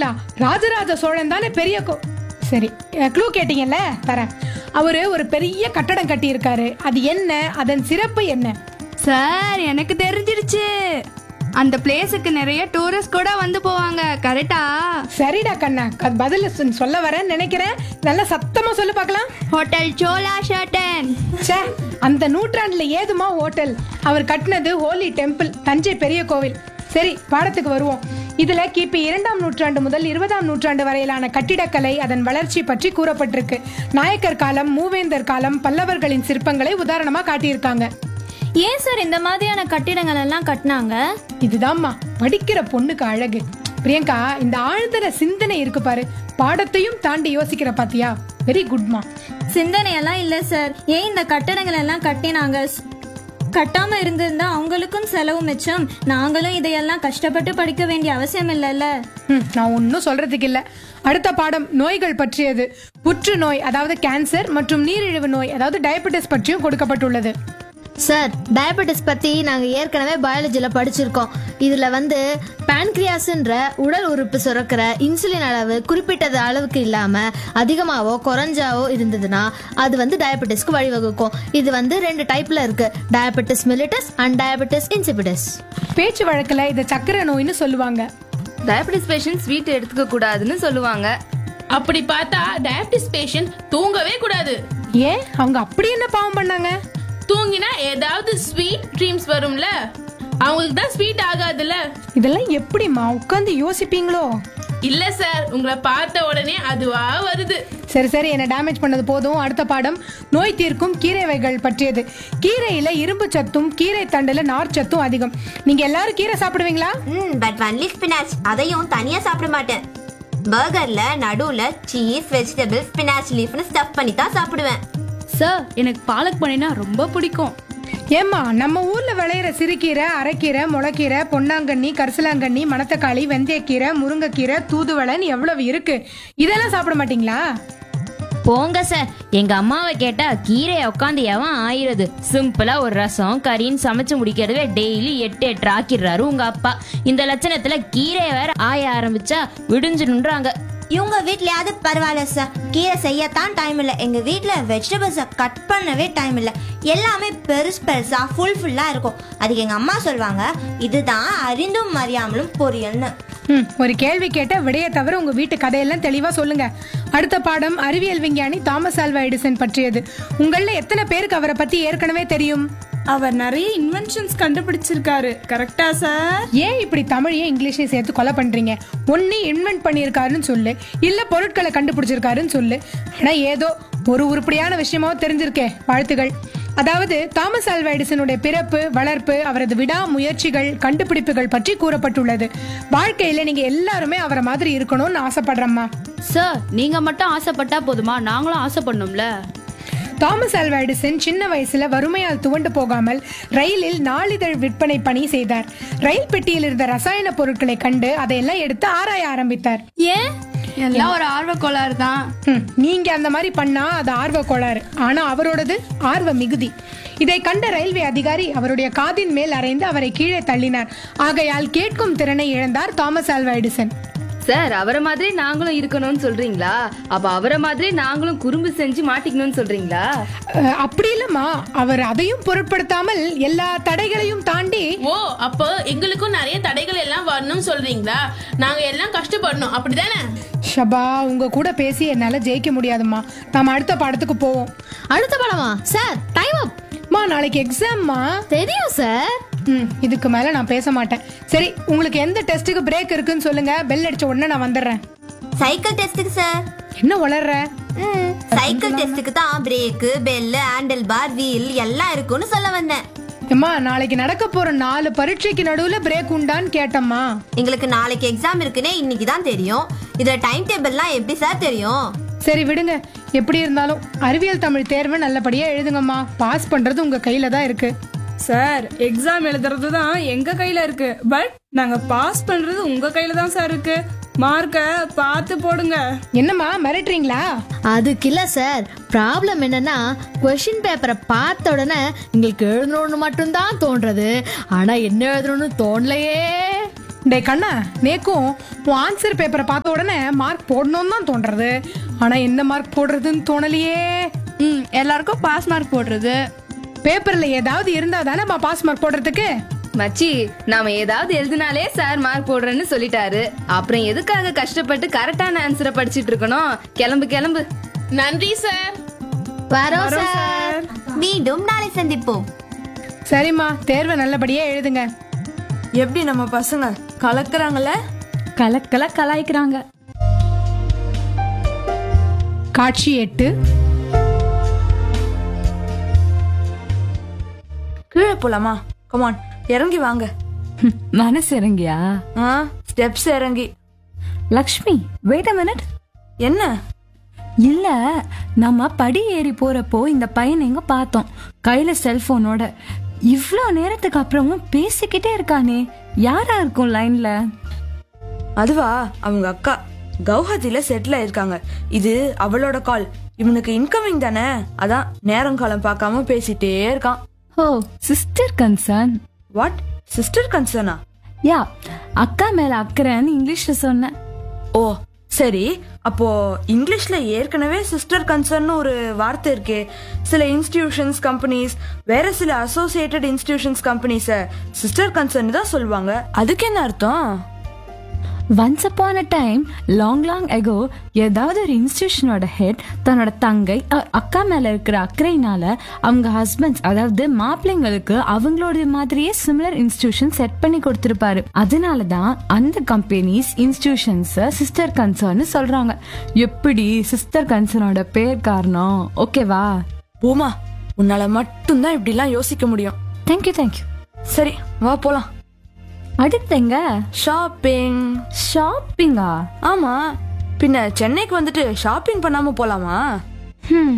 பாத்தீங்களா ராஜராஜ சோழன் தானே பெரிய கோ சரி க்ளூ கேட்டீங்கல்ல தரேன் அவரு ஒரு பெரிய கட்டடம் கட்டி இருக்காரு அது என்ன அதன் சிறப்பு என்ன சார் எனக்கு தெரிஞ்சிருச்சு அந்த பிளேஸுக்கு நிறைய டூரிஸ்ட் கூட வந்து போவாங்க கரெக்டா சரிடா கண்ணா க- பதில் சொ- சொல்ல வரேன்னு நினைக்கிறேன் நல்லா சத்தமா சொல்லு பார்க்கலாம் ஹோட்டல் சோலா ஷர்டன் ச்சே அந்த நூற்றாண்டுல ஏதுமா ஹோட்டல் அவர் கட்டினது ஹோலி டெம்பிள் தஞ்சை பெரிய கோவில் சரி பாடத்துக்கு வருவோம் இதுல கிபி இரண்டாம் நூற்றாண்டு முதல் இருபதாம் நூற்றாண்டு வரையிலான கட்டிடக்கலை அதன் வளர்ச்சி பற்றி கூறப்பட்டிருக்கு நாயக்கர் காலம் மூவேந்தர் காலம் பல்லவர்களின் சிற்பங்களை உதாரணமா காட்டியிருக்காங்க ஏன் சார் இந்த மாதிரியான கட்டிடங்கள் எல்லாம் கட்டினாங்க இதுதாம்மா படிக்கிற பொண்ணுக்கு அழகு பிரியங்கா இந்த ஆழ்ந்தர சிந்தனை இருக்கு பாரு பாடத்தையும் தாண்டி யோசிக்கிற பாத்தியா வெரி குட்மா சிந்தனையெல்லாம் இல்ல சார் ஏன் இந்த கட்டடங்கள் எல்லாம் கட்டினாங்க ஸ்- கட்டாம இருந்திருந்தா அவங்களுக்கும் செலவு மிச்சம் நாங்களும் இதையெல்லாம் கஷ்டப்பட்டு படிக்க வேண்டிய அவசியம் இல்லைல்ல ம், நான் ஒன்றும் சொல்றதுக்கு இல்ல அடுத்த பாடம் நோய்கள் பற்றியது புற்றுநோய் அதாவது கேன்சர் மற்றும் நீரிழிவு நோய் அதாவது டயபெட்டிஸ் பற்றியும் கொடுக்கப்பட்டுள்ளது சார் டயபெட்டிஸ் பத்தி நாங்க ஏற்கனவே பயாலஜில படிச்சிருக்கோம் இதுல வந்து பான்கிரியாஸ்ன்ற உடல் உறுப்பு சுரக்கிற இன்சுலின் அளவு குறிப்பிட்டது அளவுக்கு இல்லாம அதிகமாவோ குறைஞ்சாவோ இருந்ததுன்னா அது வந்து டயபெட்டிஸ்க்கு வழிவகுக்கும் இது வந்து ரெண்டு டைப்ல இருக்கு diabetes mellitus and diabetes insipidus பேச்சு வழக்குல இதை சக்கரை நோய்னு சொல்லுவாங்க டயபெட்டிஸ் பேஷண்ட் ஸ்வீட் எடுத்துக்க கூடாதுன்னு சொல்லுவாங்க அப்படி பார்த்தா டயபிட்டிஸ் பேஷண்ட் தூங்கவே கூடாது ஏன் அவங்க அப்படி என்ன பாவம் பண்ணாங்க தூங்கினா ஏதாவது ஸ்வீட் ட்ரீம்ஸ் வரும்ல அவங்களுக்கு தான் ஸ்வீட் ஆகாதுல்ல இதெல்லாம் எப்படிம்மா உட்காந்து யோசிப்பீங்களோ இல்ல சார் உங்களை பார்த்த உடனே அதுவா வருது சரி சரி என்ன டேமேஜ் பண்ணது போதும் அடுத்த பாடம் நோய் தீர்க்கும் கீரை வகைகள் பற்றியது கீரையில இரும்பு சத்தும் கீரை தண்டுல நார் சத்தும் அதிகம் நீங்க எல்லாரும் கீரை சாப்பிடுவீங்களா ம் பட் ஒன்லி ஸ்பினாச் அதையும் தனியா சாப்பிட மாட்டேன் பர்கர்ல நடுவுல சீஸ் வெஜிடபிள் ஸ்பினாச் லீஃப்னு ஸ்டஃப் பண்ணி தான் சாப்பிடுவேன் சார் எனக்கு பாலக் பண்ணினா ரொம்ப பிடிக்கும் ஏம்மா நம்ம ஊர்ல விளையிற சிறுகீரை அரைக்கீரை முளைக்கீரை பொன்னாங்கண்ணி கரிசலாங்கண்ணி மணத்தக்காளி வெந்தயக்கீரை முருங்கைக்கீரை தூதுவளைன்னு எவ்வளவு இருக்கு இதெல்லாம் சாப்பிட மாட்டீங்களா போங்க சார் எங்க அம்மாவை கேட்டா கீரையை உட்காந்து எவன் ஆயிரது சிம்பிளா ஒரு ரசம் கறின்னு சமைச்சு முடிக்கிறதுவே டெய்லி எட்டு எட்டு ஆக்கிடுறாரு உங்க அப்பா இந்த லட்சணத்துல கீரையை வேற ஆய ஆரம்பிச்சா விடிஞ்சிடுன்றாங்க இவங்க வீட்லயாவது பரவாயில்ல சார் கீரை செய்யத்தான் டைம் இல்லை எங்க வீட்ல வெஜிடபிள்ஸை கட் பண்ணவே டைம் இல்லை எல்லாமே பெருசு பெருசா ஃபுல் ஃபுல்லா இருக்கும் அதுக்கு எங்க அம்மா சொல்லுவாங்க இதுதான் அறிந்தும் அறியாமலும் பொரியல்னு ம் ஒரு கேள்வி கேட்ட விடைய தவிர உங்க வீட்டு கதையெல்லாம் தெளிவா சொல்லுங்க அடுத்த பாடம் அறிவியல் விஞ்ஞானி தாமஸ் ஆல்வா எடிசன் பற்றியது உங்கள எத்தனை பேருக்கு அவரை பத்தி ஏற்கனவே தெரியும் அவர் நிறைய இன்வென்ஷன்ஸ் கண்டுபிடிச்சிருக்காரு கரெக்டா சார் ஏன் இப்படி தமிழையும் இங்கிலீஷையும் சேர்த்து கொலை பண்றீங்க ஒன்னு இன்வென்ட் பண்ணியிருக்காருன்னு சொல்லு இல்ல பொருட்களை கண்டுபிடிச்சிருக்காருன்னு சொல்லு ஆனா ஏதோ ஒரு உருப்படியான விஷயமாவும் தெரிஞ்சிருக்கே வாழ்த்துகள் அதாவது தாமஸ் ஆல்வா எடிசனுடைய பிறப்பு வளர்ப்பு அவரது விடாமுயற்சிகள் கண்டுபிடிப்புகள் பற்றி கூறப்பட்டுள்ளது வாழ்க்கையில நீங்க எல்லாருமே அவரை மாதிரி இருக்கணும்னு ஆசைப்படுறம்மா சார் நீங்க மட்டும் ஆசைப்பட்டா போதுமா நாங்களும் ஆசைப்படணும்ல தாமஸ் ஆல்வா எடிசன் சின்ன வயசுல வறுமையால் துவண்டு போகாமல் ரயிலில் நாளிதழ் விற்பனை பணி செய்தார் ரயில் பெட்டியில் இருந்த ரசாயன பொருட்களை கண்டு அதையெல்லாம் எடுத்து ஆராய ஆரம்பித்தார் ஏன் எல்லாம் ஒரு ஆர்வ கோளாறு தான் ஹம், நீங்க அந்த மாதிரி பண்ணா அது ஆர்வ கோளாறு ஆனா அவரோடது ஆர்வ மிகுதி இதை கண்ட ரயில்வே அதிகாரி அவருடைய காதின் மேல் அறைந்து அவரை கீழே தள்ளினார் ஆகையால் கேட்கும் திறனை இழந்தார் தாமஸ் ஆல்வா எடிசன் சார் அவரை மாதிரி நாங்களும் இருக்கணும்னு சொல்றீங்களா அப்ப அவரை மாதிரி நாங்களும் குறும்பு செஞ்சு மாட்டிக்கணும்னு சொல்றீங்களா அஹ், அப்படி இல்லம்மா அவர் அதையும் பொருட்படுத்தாமல் எல்லா தடைகளையும் தாண்டி ஓ அப்போ எங்களுக்கும் நிறைய தடைகள் எல்லாம் வரணும்னு சொல்றீங்களா நாங்க எல்லாம் கஷ்டப்படணும் அப்படிதானே ஷபா உங்க கூட பேசி என்னால ஜெயிக்க முடியாதும்மா நாம அடுத்த பாடத்துக்கு போவோம் அடுத்த படமா சார் டைம் அப் மா நாளைக்கு எக்ஸாம்மா தெரியும் சார் ம் இதுக்கு மேல நான் பேச மாட்டேன் சரி உங்களுக்கு எந்த டெஸ்ட்டுக்கு பிரேக் இருக்குன்னு சொல்லுங்க பெல் அடிச்ச உடனே நான் வந்துடுறேன் சைக்கிள் டெஸ்ட்டுக்கு சார் என்ன வளர்ற சைக்கிள் டெஸ்ட்டுக்கு தான் brake bell handle bar wheel எல்லாம் இருக்கும்னு சொல்ல வந்தேன் அம்மா நாளைக்கு நடக்க போற நாலு பரீட்சைக்கு நடுவுல பிரேக் உண்டான்னு கேட்டம்மா எங்களுக்கு நாளைக்கு எக்ஸாம் இருக்குன்னே இன்னைக்கு தான் தெரியும் இதுல டைம் டேபிள்லாம் எப்படி சார் தெரியும் சரி விடுங்க எப்படி இருந்தாலும் அறிவியல் தமிழ் தேர்வை நல்லபடியா எழுதுங்கம்மா பாஸ் பண்றது உங்க கையில தான் இருக்கு சார் எக்ஸாம் எழுதுறது தான் எங்க கையில இருக்கு பட் நாங்க பாஸ் பண்றது உங்க கையில தான் சார் இருக்கு மார்க்க பார்த்து போடுங்க என்னம்மா மிரட்டுறீங்களா அதுக்கு இல்ல சார் ப்ராப்ளம் என்னன்னா கொஷின் பேப்பரை பார்த்த உடனே உங்களுக்கு எழுதணும்னு மட்டும்தான் தோன்றது ஆனா என்ன எழுதணும்னு தோணலையே டே கண்ணா நேக்கும் உன் ஆன்சர் பேப்பரை பார்த்த உடனே மார்க் போடணும்னு தான் தோன்றது ஆனா என்ன மார்க் போடுறதுன்னு தோணலையே ம் எல்லாருக்கும் பாஸ் மார்க் போடுறது பேப்பர்ல ஏதாவது இருந்தா தானே பாஸ் மார்க் போடுறதுக்கு மச்சி நாம ஏதாவது எழுதினாலே சார் மார்க் போடுறேன்னு சொல்லிட்டாரு அப்புறம் எதுக்காக கஷ்டப்பட்டு கரெக்டான ஆன்சரை படிச்சிட்டு இருக்கணும் கிளம்பு கிளம்பு நன்றி சார் வரோம் சார் மீண்டும் நாளை சந்திப்போம் சரிம்மா தேர்வை நல்லபடியா எழுதுங்க எப்படி நம்ம பசங்க கலக்குறாங்கல்ல கலக்கல கலாய்க்கிறாங்க காட்சி எட்டு கீழே போலாமா கமான் இறங்கி வாங்க ஹம், மனசு இறங்கியா ஆ ஸ்டெப்ஸ் இறங்கி லக்ஷ்மி வெயிட் அ மினிட் என்ன இல்ல நம்ம படி ஏறி போறப்போ இந்த பையனை எங்க பார்த்தோம் கையில செல்போனோட இவ்ளோ நேரத்துக்கு அப்புறமும் பேசிக்கிட்டே இருக்கானே யாரா இருக்கும் லைன்ல அதுவா அவங்க அக்கா கவுஹாத்தில செட்டில் ஆயிருக்காங்க இது அவளோட கால் இவனுக்கு இன்கமிங் தானே அதான் நேரம் காலம் பார்க்காம பேசிட்டே இருக்கான் oh sister concern what sister கன்சர்னா யா அக்கா மேல அக்கறைன்னு இங்கிலீஷ்ல சொன்னேன் ஓ சரி அப்போ இங்கிலீஷ்ல ஏற்கனவே சிஸ்டர் கன்சர்ன் ஒரு வார்த்தை இருக்கே சில இன்ஸ்டிடியூஷன்ஸ் கம்பெனிஸ் வேற சில associated institutions companies sister concern தான் சொல்லுவாங்க அதுக்கு என்ன அர்த்தம் once upon a time long long ago ஏதாவது ஒரு இன்ஸ்டிடியூஷனோட ஹெட் தன்னோட தங்கை அ- அக்கா மேல இருக்கிற அக்கறையினால அவங்க ஹஸ்பண்ட்ஸ் அதாவது மாப்பிள்ளைங்களுக்கு அவங்களோட மாதிரியே சிமிலர் இன்ஸ்டிடியூஷன் செட் பண்ணி கொடுத்திருப்பாரு அதனால தான் அந்த கம்பெனிஸ் இன்ஸ்டிடியூஷன்ஸ் சிஸ்டர் கன்சர்ன் சொல்றாங்க எப்படி சிஸ்டர் கன்சர்னோட பேர் காரணம் ஓகேவா பூமா உன்னால மட்டும்தான் இப்படிலாம் யோசிக்க முடியும் தேங்க்யூ தேங்க்யூ சரி வா போலாம் அடுத்தங்க ஷாப்பிங் ஷாப்பிங்கா ஆமா பின்ன சென்னைக்கு வந்துட்டு ஷாப்பிங் பண்ணாம போலாமா hmm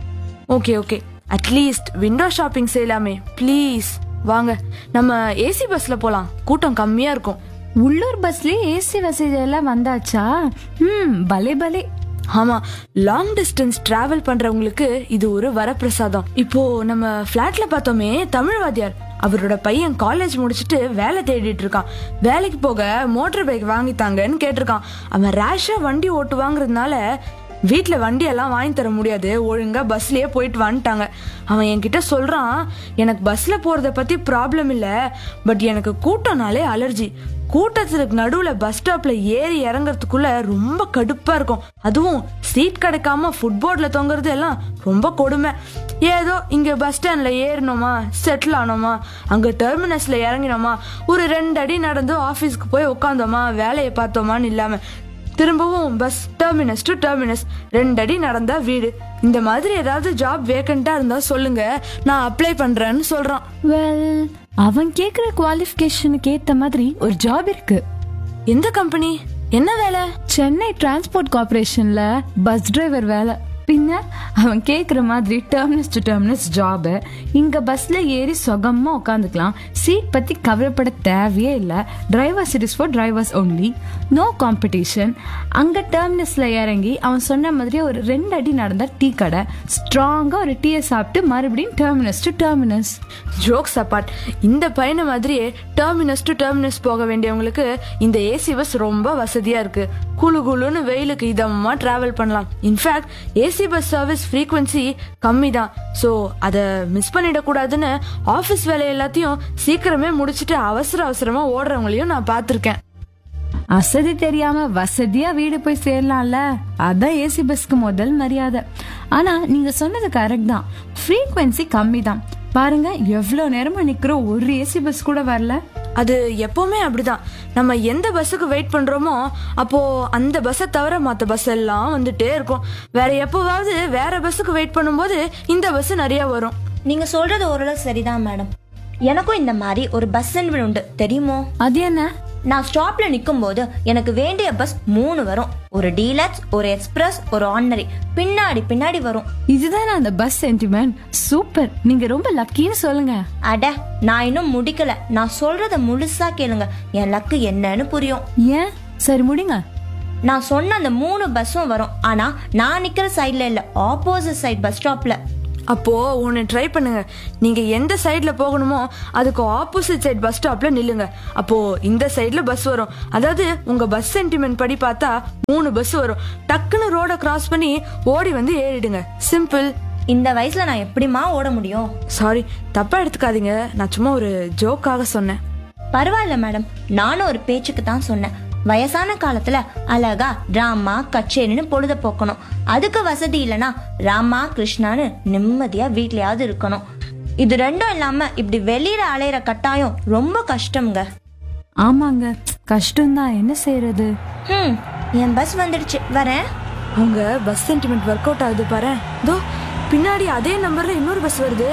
okay okay at least window shopping செய்யலாமே ப்ளீஸ் வாங்க நம்ம ஏசி பஸ்ல போலாம் கூட்டம் கம்மியா இருக்கும் உள்ளூர் பஸ்லயே ஏசி வசதி எல்லாம் வந்தாச்சா ம் பலே பலே ஆமா லாங் டிஸ்டன்ஸ் டிராவல் பண்றவங்களுக்கு இது ஒரு வரப்பிரசாதம் இப்போ நம்ம ஃபிளாட்ல பார்த்தோமே தமிழ் வாத்தியார் அவரோட பையன் காலேஜ் முடிச்சுட்டு வேலை தேடிட்டு இருக்கான் வேலைக்கு போக மோட்டார் பைக் வாங்கித்தாங்கன்னு கேட்டிருக்கான் அவன் ரேஷா வண்டி ஓட்டுவாங்கிறதுனால வீட்டில் வண்டி எல்லாம் வாங்கி தர முடியாது ஒழுங்கா பஸ்லயே போயிட்டு வந்துட்டாங்க அவன் என்கிட்ட சொல்றான் எனக்கு பஸ்ல போறத பத்தி ப்ராப்ளம் இல்ல பட் எனக்கு கூட்டம்னாலே அலர்ஜி கூட்டத்துக்கு நடுவுல பஸ் ஸ்டாப்ல ஏறி இறங்குறதுக்குள்ள ரொம்ப கடுப்பா இருக்கும் அதுவும் சீட் கிடைக்காம ஃபுட்போர்ட்ல தொங்குறது எல்லாம் ரொம்ப கொடுமை ஏதோ இங்க பஸ் ஸ்டாண்ட்ல ஏறினோமா செட்டில் ஆனோமா அங்க டெர்மினஸ்ல இறங்கினோமா ஒரு ரெண்டு அடி நடந்து ஆபீஸ்க்கு போய் உட்காந்தோமா வேலையை பார்த்தோமான்னு இல்லாம திரும்பவும் பஸ் டெர்மினஸ் டு டெர்மினஸ் ரெண்டு அடி நடந்தா வீடு இந்த மாதிரி ஏதாவது ஜாப் வேக்கண்டா இருந்தா சொல்லுங்க நான் அப்ளை பண்றேன்னு சொல்றான் வெல் அவன் கேக்குற குவாலிஃபிகேஷனுக்கு ஏத்த மாதிரி ஒரு ஜாப் இருக்கு எந்த கம்பெனி என்ன வேலை சென்னை டிரான்ஸ்போர்ட் கார்பரேஷன்ல பஸ் டிரைவர் வேலை பின்ன அவன் கேக்குற மாதிரி டெர்மினஸ் டு டெர்மினஸ் ஜாப் இங்க பஸ்ல ஏறி சுகமா உட்காந்துக்கலாம் சீட் பத்தி கவலைப்பட தேவையே இல்லை driver cities for drivers only no competition அங்க டெர்மினஸ்ல இறங்கி அவன் சொன்ன மாதிரி ஒரு ரெண்டு அடி நடந்தா டீ கடை ஸ்ட்ராங்கா ஒரு டீயை சாப்பிட்டு மறுபடியும் terminus to terminus jokes apart இந்த பயண மாதிரியே டெர்மினஸ் டு டெர்மினஸ் போக வேண்டியவங்களுக்கு இந்த ஏசி பஸ் ரொம்ப வசதியா இருக்கு குளு குளுன்னு வெயிலுக்கு இதமா டிராவல் பண்ணலாம் in fact AC bus service frequency கம்மி தான் ஸோ அதை மிஸ் பண்ணிடக்கூடாதுன்னு ஆஃபீஸ் வேலை எல்லாத்தையும் சீக்கிரமே முடிச்சுட்டு அவசர அவசரமா ஓடுறவங்களையும் நான் பார்த்துருக்கேன் அசதி தெரியாம வசதியா வீடு போய் சேரலாம்ல அதான் ஏசி பஸ்க்கு முதல் மரியாதை ஆனா நீங்க சொன்னது கரெக்ட் தான் ஃப்ரீக்வன்சி கம்மி தான் பாருங்க எவ்வளவு நேரமா நிக்கிறோம் ஒரு ஏசி பஸ் கூட வரல அது எப்பவுமே அப்படிதான் நம்ம எந்த பஸ்ஸுக்கு வெயிட் பண்றோமோ அப்போ அந்த பஸ்ஸை தவிர மற்ற பஸ் எல்லாம் வந்துட்டே இருக்கும் வேற எப்போவாவது வேற பஸ்ஸுக்கு வெயிட் பண்ணும்போது இந்த பஸ் நிறைய வரும் நீங்க சொல்றது ஓரளவு சரிதான் மேடம் எனக்கும் இந்த மாதிரி ஒரு பஸ் உண்டு தெரியுமோ அது என்ன நான் ஸ்டாப்ல நிற்கும் போது எனக்கு வேண்டிய பஸ் மூணு வரும் ஒரு டீலக்ஸ் ஒரு எக்ஸ்பிரஸ் ஒரு ஆர்டினரி பின்னாடி பின்னாடி வரும் இதுதான் அந்த பஸ் சென்டிமெண்ட் சூப்பர் நீங்க ரொம்ப லக்கின்னு சொல்லுங்க அட நான் இன்னும் முடிக்கல நான் சொல்றத முழுசா கேளுங்க என் லக்கு என்னன்னு புரியும் ஏன் சரி முடிங்க நான் சொன்ன அந்த மூணு பஸ்ஸும் வரும் ஆனா நான் நிக்கிற சைட்ல இல்ல ஆப்போசிட் சைட் பஸ் ஸ்டாப்ல அப்போ ஒன்று ட்ரை பண்ணுங்க நீங்க எந்த சைடுல போகணுமோ அதுக்கு ஆப்போசிட் சைடு பஸ் ஸ்டாப்ல நில்லுங்க அப்போ இந்த சைடுல பஸ் வரும் அதாவது உங்க பஸ் சென்டிமெண்ட் படி பார்த்தா மூணு பஸ் வரும் டக்குன்னு ரோட கிராஸ் பண்ணி ஓடி வந்து ஏறிடுங்க சிம்பிள் இந்த வயசுல நான் எப்படிம்மா ஓட முடியும் சாரி தப்பா எடுத்துக்காதீங்க நான் சும்மா ஒரு ஜோக்காக சொன்னேன் பரவாயில்ல மேடம் நானும் ஒரு பேச்சுக்கு தான் சொன்னேன் வயசான காலத்துல அழகா டிராமா கச்சேரின்னு பொழுத போக்கணும் அதுக்கு வசதி இல்லனா ராமா கிருஷ்ணான்னு நிம்மதியா வீட்லயாவது இருக்கணும் இது ரெண்டும் இல்லாம இப்படி வெளியில அலையிற கட்டாயம் ரொம்ப கஷ்டம்ங்க ஆமாங்க கஷ்டம்தான் என்ன செய்யறது ஹம் என் பஸ் வந்துடுச்சு வரேன் அவங்க பஸ் சென்டிமெண்ட் ஒர்க் அவுட் ஆகுது பாரு தோ பின்னாடி அதே நம்பர்ல இன்னொரு பஸ் வருது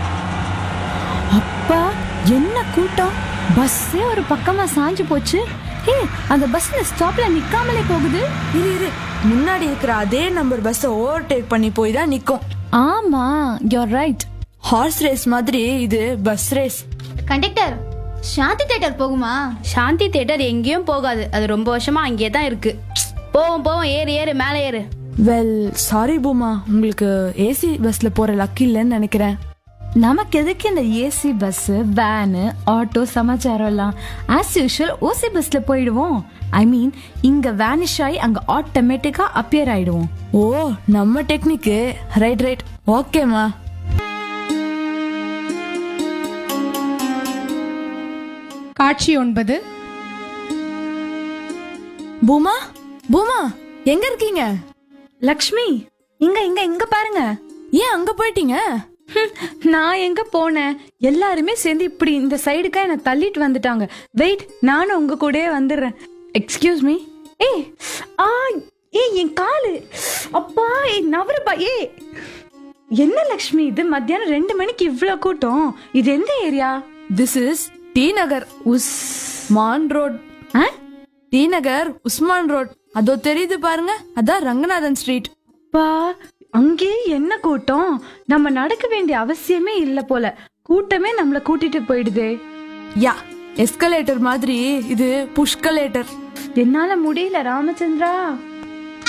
அப்பா என்ன கூட்டம் பஸ்ஸே ஒரு பக்கமா சாஞ்சு போச்சு ஏ அந்த பஸ் இந்த ஸ்டாப்ல நிக்காமலே போகுது இரு இரு முன்னாடி இருக்கிற அதே நம்பர் பஸ்ஸை ஓவர்டேக் பண்ணி போய் தான் நிற்கும் ஆமா யூர் ரைட் ஹார்ஸ் ரேஸ் மாதிரி இது bus race conductor Shanthi theatre போகுமா சாந்தி தேட்டர் எங்கேயும் போகாது அது ரொம்ப வருஷமா அங்கேயே தான் இருக்கு போவோம் போவோம் ஏறு ஏறு மேலே ஏறு வெல் சாரி பூமா உங்களுக்கு ஏசி பஸ்ல போற லக் இல்லைன்னு நினைக்கிறேன் நமக்கு எதுக்கு இந்த ஏசி பஸ் வேனு ஆட்டோ சமாச்சாரம் எல்லாம் ஆஸ் யூஷுவல் ஓசி பஸ்ல போயிடுவோம் ஐ மீன் இங்க வேனிஷ் ஆகி அங்க ஆட்டோமேட்டிக்கா அப்பியர் ஆயிடுவோம் ஓ நம்ம டெக்னிக்கு ரைட் ரைட் ஓகேம்மா காட்சி ஒன்பது பூமா பூமா எங்க இருக்கீங்க லக்ஷ்மி இங்க இங்க இங்க பாருங்க ஏன் அங்க போயிட்டீங்க ஹம், நான் எங்க போனேன் எல்லாருமே சேர்ந்து இப்படி இந்த சைடுக்கா என்ன தள்ளிட்டு வந்துட்டாங்க வெயிட் நானும் உங்க கூடயே வந்துடுறேன் எக்ஸ்கியூஸ் மீ ஏய் ஆ ஏய் என் காலு அப்பா ஏய் நவருப்பா ஏ என்ன லக்ஷ்மி இது மத்தியானம் ரெண்டு மணிக்கு இவ்ளோ கூட்டம் இது எந்த area this is T Nagar Usman road ஆ? டி நகர் உஸ்மான் ரோட் அதோ தெரியுது பாருங்க அதான் ரங்கநாதன் ஸ்ட்ரீட் அப்பா அங்கே என்ன கூட்டம் நம்ம நடக்க வேண்டிய அவசியமே இல்ல போல கூட்டமே நம்மள கூட்டிட்டு போயிடுதே யா எஸ்கலேட்டர் மாதிரி இது புஷ்கலேட்டர் என்னால முடியல ராமச்சந்திரா